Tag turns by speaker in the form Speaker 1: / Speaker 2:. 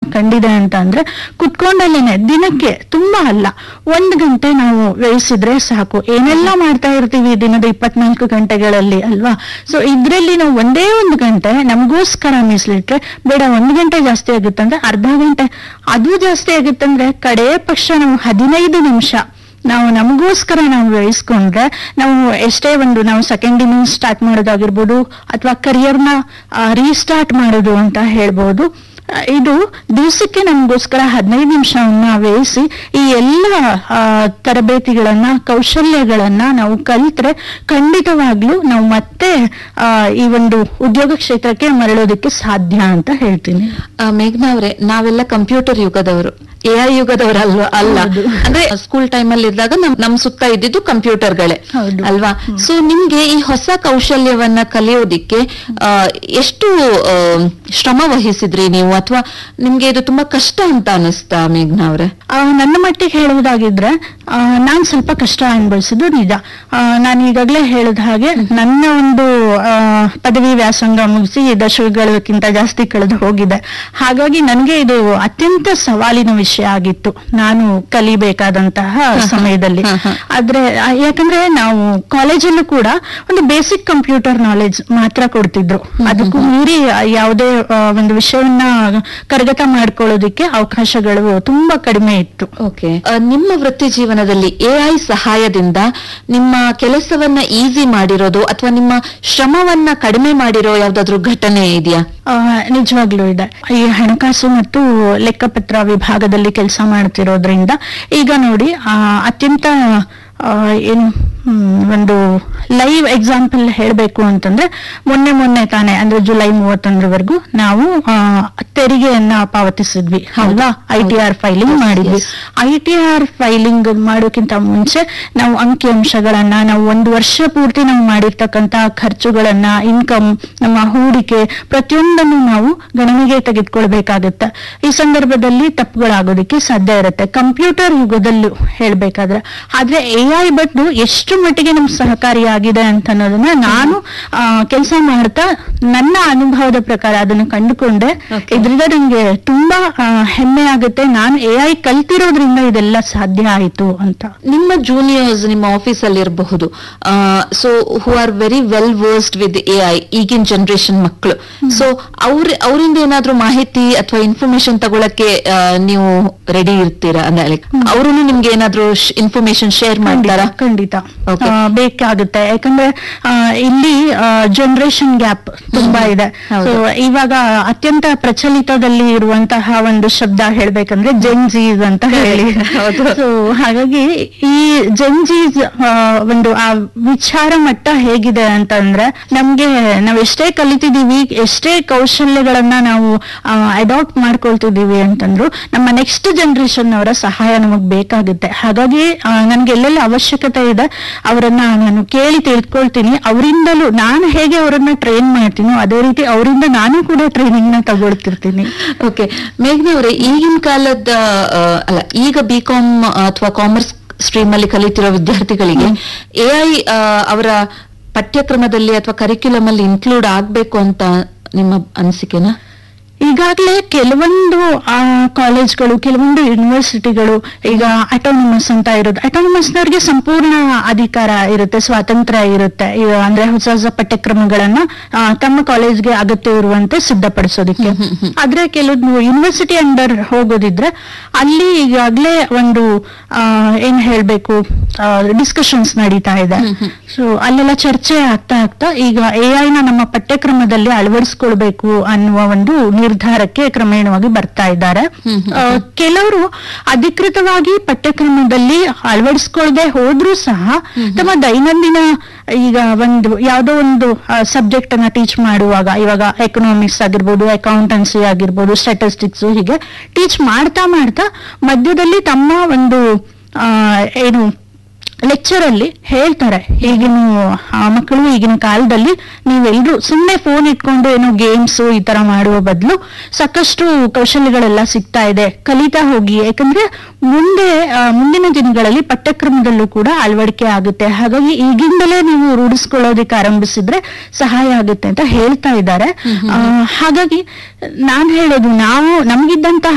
Speaker 1: ಕಂಡಿದೆ ಅಂತ ಅಂದ್ರೆ ಕುತ್ಕೊಂಡಲ್ಲೇನೆ ದಿನಕ್ಕೆ ತುಂಬಾ ಅಲ್ಲ ಒಂದ್ ಗಂಟೆ ನಾವು ವ್ಯಯಿಸಿದ್ರೆ ಸಾಕು ಏನೆಲ್ಲ ಮಾಡ್ತಾ ಇರ್ತೀವಿ ದಿನದ ಇಪ್ಪತ್ನಾಲ್ಕು ಗಂಟೆಗಳಲ್ಲಿ ಅಲ್ವಾ ಸೊ ಇದ್ರಲ್ಲಿ ನಾವು ಒಂದೇ ಒಂದು ಗಂಟೆ ನಮಗೋಸ್ಕರ ಮೀಸಲಿಟ್ರೆ ಬೇಡ ಒಂದು ಗಂಟೆ ಜಾಸ್ತಿ ಆಗುತ್ತಂದ್ರೆ ಅರ್ಧ ಗಂಟೆ ಅದು ಜಾಸ್ತಿ ಆಗುತ್ತಂದ್ರೆ ಕಡೇ ಪಕ್ಷ ನಾವು ಹದಿನೈದು ನಿಮಿಷ ನಾವು ನಮಗೋಸ್ಕರ ನಾವು ವ್ಯಯಿಸ್ಕೊಂಡ್ರೆ ನಾವು ಎಷ್ಟೇ ಒಂದು ನಾವು ಸೆಕೆಂಡ್ ಇನ್ನಿಂಗ್ ಸ್ಟಾರ್ಟ್ ಮಾಡೋದಾಗಿರ್ಬೋದು ಅಥವಾ ಕರಿಯರ್ನ ರೀಸ್ಟಾರ್ಟ್ ಮಾಡೋದು ಅಂತ ಹೇಳ್ಬೋದು ಆ, ಇದು ದಿವಸಕ್ಕೆ ನಮಗೋಸ್ಕರ ಹದಿನೈದು ನಿಮಿಷವನ್ನ ವ್ಯಯಿಸಿ ಈ ಎಲ್ಲ ಆ, ತರಬೇತಿಗಳನ್ನ ಕೌಶಲ್ಯಗಳನ್ನ ನಾವು ಕಲಿತ್ರೆ ಖಂಡಿತವಾಗ್ಲೂ ನಾವು ಮತ್ತೆ ಆ, ಈ ಒಂದು ಉದ್ಯೋಗ ಕ್ಷೇತ್ರಕ್ಕೆ ಮರಳೋದಕ್ಕೆ ಸಾಧ್ಯ ಅಂತ ಹೇಳ್ತೀನಿ
Speaker 2: ಆ, ಮೇಘ್ನಾ ಅವರೇ ನಾವೆಲ್ಲ ಕಂಪ್ಯೂಟರ್ ಯುಗದವರು ಎ ಐ ಯುಗದವರಲ್ವ ಅಲ್ಲ
Speaker 1: ಹೌದು.
Speaker 2: ಅಂದ್ರೆ ಸ್ಕೂಲ್ ಟೈಮ್ ಅಲ್ಲಿ ಇದ್ದಾಗ ನಮ್ ನಮ್ ಸುತ್ತ ಇದ್ದಿದ್ದು ಕಂಪ್ಯೂಟರ್ಗಳೇ
Speaker 1: ಹೌದು.
Speaker 2: ಅಲ್ವಾ ಸೊ ನಿಮ್ಗೆ ಈ ಹೊಸ ಕೌಶಲ್ಯವನ್ನ ಕಲಿಯೋದಿಕ್ಕೆ ಆ, ಎಷ್ಟು ಆ, ಶ್ರಮ ವಹಿಸಿದ್ರಿ ನೀವು ಅಥವಾ ನಿಮ್ಗೆ ಇದು ತುಂಬಾ ಕಷ್ಟ ಅಂತ ಅನಿಸ್ತಾ ಮೇಘ್ನಾ ಅವ್ರೆ
Speaker 1: ಆ, ನನ್ನ ಮಟ್ಟಿಗೆ ಹೇಳುವುದಾಗಿದ್ರೆ ಆ, ನಾನ್ ಸ್ವಲ್ಪ ಕಷ್ಟ ಅನುಭವಿಸಿದ್ದು ನಿಜ ಆ, ನಾನು ಈಗಾಗಲೇ ಹೇಳಿದ ಹಾಗೆ ನನ್ನ ಒಂದು ಆ, ಪದವಿ ವ್ಯಾಸಂಗ ಮುಗಿಸಿ ದಶಕಗಳಕ್ಕಿಂತ ಜಾಸ್ತಿ ಕಳೆದು ಹೋಗಿದೆ ಹಾಗಾಗಿ ನನಗೆ ಇದು ಅತ್ಯಂತ ಸವಾಲಿನ ವಿಷಯ ಆಗಿತ್ತು ನಾನು ಕಲಿಬೇಕಾದಂತಹ ಸಮಯದಲ್ಲಿ
Speaker 2: ಹ, ಹ.
Speaker 1: ಆದ್ರೆ ಆ, ಯಾಕಂದ್ರೆ ನಾವು ಕಾಲೇಜಲ್ಲೂ ಕೂಡ ಒಂದು ಬೇಸಿಕ್ ಕಂಪ್ಯೂಟರ್ ನಾಲೆಜ್ ಮಾತ್ರ ಕೊಡ್ತಿದ್ರು ಅದಕ್ಕೂ ಮೀರಿ ಆ, ಯಾವುದೇ ಆ, ಒಂದು ವಿಷಯವನ್ನ ಕರಗತ ಮಾಡ್ಕೊಳ್ಳೋದಕ್ಕೆ ಅವಕಾಶಗಳು ತುಂಬಾ ಕಡಿಮೆ ಇತ್ತು
Speaker 2: ಓಕೆ ನಿಮ್ಮ ವೃತ್ತಿ ಜೀವನದಲ್ಲಿ ಎ ಐ ಸಹಾಯದಿಂದ ನಿಮ್ಮ ಕೆಲಸವನ್ನ ಈಸಿ ಮಾಡಿರೋದು ಅಥವಾ ನಿಮ್ಮ ಶ್ರಮವನ್ನ ಕಡಿಮೆ ಮಾಡಿರೋ ಯಾವ್ದಾದ್ರು ಘಟನೆ ಇದೆಯಾ
Speaker 1: ಆ, ನಿಜವಾಗ್ಲೂ ಇದೆ ಈ ಹಣಕಾಸು ಮತ್ತು ಲೆಕ್ಕಪತ್ರ ವಿಭಾಗದಲ್ಲಿ ಕೆಲಸ ಮಾಡ್ತಿರೋದ್ರಿಂದ ಈಗ ನೋಡಿ ಆ, ಅತ್ಯಂತ ಆ, ಏನು ಹ್ಮ್, ಒಂದು ಲೈವ್ ಎಕ್ಸಾಂಪಲ್ ಹೇಳಬೇಕು ಅಂತಂದ್ರೆ ಮೊನ್ನೆ ಮೊನ್ನೆ ತಾನೆ ಅಂದ್ರೆ ಜುಲೈ ಮೂವತ್ತೊಂದರವರೆಗೂ ನಾವು ಆ, ತೆರಿಗೆಯನ್ನ ಪಾವತಿಸಿದ್ವಿ ಅಲ್ವಾ I T R filing
Speaker 2: Yes,
Speaker 1: ಮಾಡಿದ್ವಿ
Speaker 2: yes.
Speaker 1: I T R filing ಮಾಡೋಕ್ಕಿಂತ ಮುಂಚೆ ನಾವು ಅಂಕಿಅಂಶಗಳನ್ನ ನಾವು ಒಂದು ವರ್ಷ ಪೂರ್ತಿ ನಾವು ಮಾಡಿರ್ತಕ್ಕಂತ ಖರ್ಚುಗಳನ್ನ ಇನ್ಕಮ್ ನಮ್ಮ ಹೂಡಿಕೆ ಪ್ರತಿಯೊಂದನ್ನು ನಾವು ಗಣನೆಗೆ ತೆಗೆದುಕೊಳ್ಬೇಕಾಗತ್ತೆ ಈ ಸಂದರ್ಭದಲ್ಲಿ ತಪ್ಪುಗಳಾಗೋದಕ್ಕೆ ಸಾಧ್ಯ ಇರುತ್ತೆ ಕಂಪ್ಯೂಟರ್ ಯುಗದಲ್ಲೂ ಹೇಳ್ಬೇಕಾದ್ರೆ ಆದ್ರೆ ಎ ಐ ಬಟ್ಟು ಎಷ್ಟು ಮಟ್ಟಿಗೆ ನಮ್ಗೆ ಸಹಕಾರಿಯಾಗಿದೆ ಅಂತ ಅನ್ನೋದನ್ನ ನಾನು ಕೆಲಸ ಮಾಡ್ತಾ ನನ್ನ ಅನುಭವದ ಪ್ರಕಾರ ಅದನ್ನು ಕಂಡುಕೊಂಡೆ
Speaker 2: Okay.
Speaker 1: ಇದರಿಂದ ನಂಗೆ ತುಂಬಾ ಆ, ಹೆಮ್ಮೆ ಆಗುತ್ತೆ ನಾನು ಎ ಐ ಕಲ್ತಿರೋದ್ರಿಂದ ಇದೆಲ್ಲ ಸಾಧ್ಯ ಆಯ್ತು ಅಂತ
Speaker 2: ನಿಮ್ಮ ಜೂನಿಯರ್ಸ್ ನಿಮ್ಮ ಆಫೀಸ್ ಅಲ್ಲಿ ಇರಬಹುದು so who are very well versed with A I ಈಗಿನ ಜನರೇಷನ್ ಮಕ್ಕಳು ಸೊ ಅವ್ರ ಅವರಿಂದ ಏನಾದ್ರೂ ಮಾಹಿತಿ ಅಥವಾ ಇನ್ಫಾರ್ಮೇಶನ್ ತಗೊಳಕ್ಕೆ ಆ, ನೀವು ರೆಡಿ ಇರ್ತೀರಾ ಅಂದ್ರೆ ಲೈಕ್ ಅವರು ನಿಮ್ಗೆ ಏನಾದ್ರೂ ಇನ್ಫಾರ್ಮೇಶನ್ ಶೇರ್ ಮಾಡ್ತಾರಾ
Speaker 1: ಖಂಡಿತ
Speaker 2: Okay.
Speaker 1: ಆ, ಬೇಕಾಗುತ್ತೆ ಯಾಕಂದ್ರೆ ಆ, ಇಲ್ಲಿ ಜನರೇಷನ್ ಗ್ಯಾಪ್ ತುಂಬಾ ಇದೆ
Speaker 2: ಹೌದು.
Speaker 1: ಸೊ ಇವಾಗ ಅತ್ಯಂತ ಪ್ರಚಲಿತದಲ್ಲಿ ಇರುವಂತಹ ಒಂದು ಶಬ್ದ ಹೇಳ್ಬೇಕಂದ್ರೆ ಜೆನ್ಜೀಸ್ ಅಂತ ಹೇಳಿ
Speaker 2: ಹೌದು.
Speaker 1: ಸೊ ಹಾಗಾಗಿ ಈ ಜೆನ್ಜೀಸ್ ಒಂದು ಆ ವಿಚಾರ ಮಟ್ಟ ಹೇಗಿದೆ ಅಂತಂದ್ರೆ ನಮ್ಗೆ ನಾವ್ ಎಷ್ಟೇ ಕಲಿತಿದೀವಿ ಎಷ್ಟೇ ಕೌಶಲ್ಯಗಳನ್ನ ನಾವು ಅಡಾಪ್ಟ್ ಮಾಡ್ಕೊಳ್ತಿದೀವಿ ಅಂತಂದ್ರು ನಮ್ಮ ನೆಕ್ಸ್ಟ್ ಜನರೇಷನ್ ಅವರ ಸಹಾಯ ನಮಗ್ ಬೇಕಾಗುತ್ತೆ ಹಾಗಾಗಿ ಆ, ನನ್ಗೆ ಎಲ್ಲೆಲ್ಲ ಅವಶ್ಯಕತೆ ಇದೆ ಅವರನ್ನ ನಾನು ಕೇಳಿ ತಿಳ್ಕೊಳ್ತೀನಿ ಅವರಿಂದಲೂ ನಾನು ಹೇಗೆ ಅವರನ್ನ ಟ್ರೈನ್ ಮಾಡ್ತೀನೋ ಅದೇ ರೀತಿ ಅವರಿಂದ ನಾನು ಕೂಡ ಟ್ರೈನಿಂಗ್ ನ ತಗೊಳ್ತಿರ್ತೀನಿ
Speaker 2: ಓಕೆ ಮೇಘ್ನಾ ಅವರೇ ಈಗಿನ ಕಾಲದ ಆ, ಅಲ್ಲ ಈಗ ಬಿ ಕಾಮ್ ಅಥವಾ ಕಾಮರ್ಸ್ ಸ್ಟ್ರೀಮ್ ಅಲ್ಲಿ ಕಲಿತಿರೋ ವಿದ್ಯಾರ್ಥಿಗಳಿಗೆ ಎ ಐ ಅವರ ಪಠ್ಯಕ್ರಮದಲ್ಲಿ ಅಥವಾ ಕರಿಕ್ಯುಲಮ್ ಅಲ್ಲಿ ಇನ್ಕ್ಲೂಡ್ ಆಗ್ಬೇಕು ಅಂತ ನಿಮ್ಮ ಅನಿಸಿಕೆನಾ
Speaker 1: ಈಗಾಗಲೇ ಕೆಲವೊಂದು ಆ, ಕಾಲೇಜ್ಗಳು ಕೆಲವೊಂದು ಯೂನಿವರ್ಸಿಟಿಗಳು ಈಗ ಅಟೋನಮಸ್ ಅಂತ ಇರೋದು ಅಟೋನಮಸ್ನವ್ರಿಗೆ ಸಂಪೂರ್ಣ ಅಧಿಕಾರ ಇರುತ್ತೆ ಸ್ವಾತಂತ್ರ್ಯ ಇರುತ್ತೆ ಈಗ ಅಂದ್ರೆ ಹೊಸ ಹೊಸ ಪಠ್ಯಕ್ರಮಗಳನ್ನ ಆ, ತಮ್ಮ ಕಾಲೇಜ್ಗೆ ಅಗತ್ಯ ಇರುವಂತೆ ಸಿದ್ಧಪಡಿಸೋದಕ್ಕೆ ಆದ್ರೆ ಕೆಲವೊಂದು ಯೂನಿವರ್ಸಿಟಿ ಅಂಡರ್ ಹೋಗೋದಿದ್ರೆ ಅಲ್ಲಿ ಈಗಾಗಲೇ ಒಂದು ಆ, ಏನ್ ಹೇಳ್ಬೇಕು ಡಿಸ್ಕಷನ್ಸ್ ನಡೀತಾ ಇದೆ ಸೊ ಅಲ್ಲೆಲ್ಲ ಚರ್ಚೆ ಆಗ್ತಾ ಆಗ್ತಾ ಈಗ ಎ ನ ನಮ್ಮ ಪಠ್ಯಕ್ರಮದಲ್ಲಿ ಅಳವಡಿಸ್ಕೊಳ್ಬೇಕು ಅನ್ನುವ ಒಂದು ನಿರ್ಧಾರಕ್ಕೆ ಕ್ರಮೇಣವಾಗಿ ಬರ್ತಾ ಇದ್ದಾರೆ ಆ, ಕೆಲವರು ಅಧಿಕೃತವಾಗಿ ಪಠ್ಯಕ್ರಮದಲ್ಲಿ ಅಳವಡಿಸ್ಕೊಳ್ದೆ ಹೋದ್ರೂ ಸಹ ತಮ್ಮ ದೈನಂದಿನ ಈಗ ಒಂದು ಯಾವುದೋ ಒಂದು ಸಬ್ಜೆಕ್ಟ್ ಅನ್ನ ಟೀಚ್ ಮಾಡುವಾಗ ಇವಾಗ ಎಕನಾಮಿಕ್ಸ್ ಆಗಿರ್ಬೋದು ಅಕೌಂಟೆನ್ಸಿ ಆಗಿರ್ಬೋದು ಸ್ಟ್ಯಾಟಿಸ್ಟಿಕ್ಸ್ ಹೀಗೆ ಟೀಚ್ ಮಾಡ್ತಾ ಮಾಡ್ತಾ ಮಧ್ಯದಲ್ಲಿ ತಮ್ಮ ಒಂದು ಆ, ಏನು ಲೆಕ್ಚರ್ ಅಲ್ಲಿ ಹೇಳ್ತಾರೆ ಈಗಿನ ಆ, ಮಕ್ಕಳು ಈಗಿನ ಕಾಲದಲ್ಲಿ ನೀವೆಲ್ಲರೂ ಸುಮ್ಮನೆ ಫೋನ್ ಇಟ್ಕೊಂಡು ಏನೋ ಗೇಮ್ಸ್ ಈ ತರ ಮಾಡುವ ಬದಲು ಸಾಕಷ್ಟು ಕೌಶಲ್ಯಗಳೆಲ್ಲ ಸಿಗ್ತಾ ಇದೆ ಕಲಿತಾ ಹೋಗಿ ಯಾಕಂದ್ರೆ ಮುಂದೆ ಆ, ಮುಂದಿನ ದಿನಗಳಲ್ಲಿ ಪಠ್ಯಕ್ರಮದಲ್ಲೂ ಕೂಡ ಅಳವಡಿಕೆ ಆಗುತ್ತೆ ಹಾಗಾಗಿ ಈಗಿಂದಲೇ ನೀವು ರೂಢಿಸ್ಕೊಳ್ಳೋದಕ್ಕೆ ಆರಂಭಿಸಿದ್ರೆ ಸಹಾಯ ಆಗುತ್ತೆ ಅಂತ ಹೇಳ್ತಾ ಇದ್ದಾರೆ ಆ, ಹಾಗಾಗಿ ನಾನ್ ಹೇಳೋದು ನಾವು ನಮಗಿದ್ದಂತಹ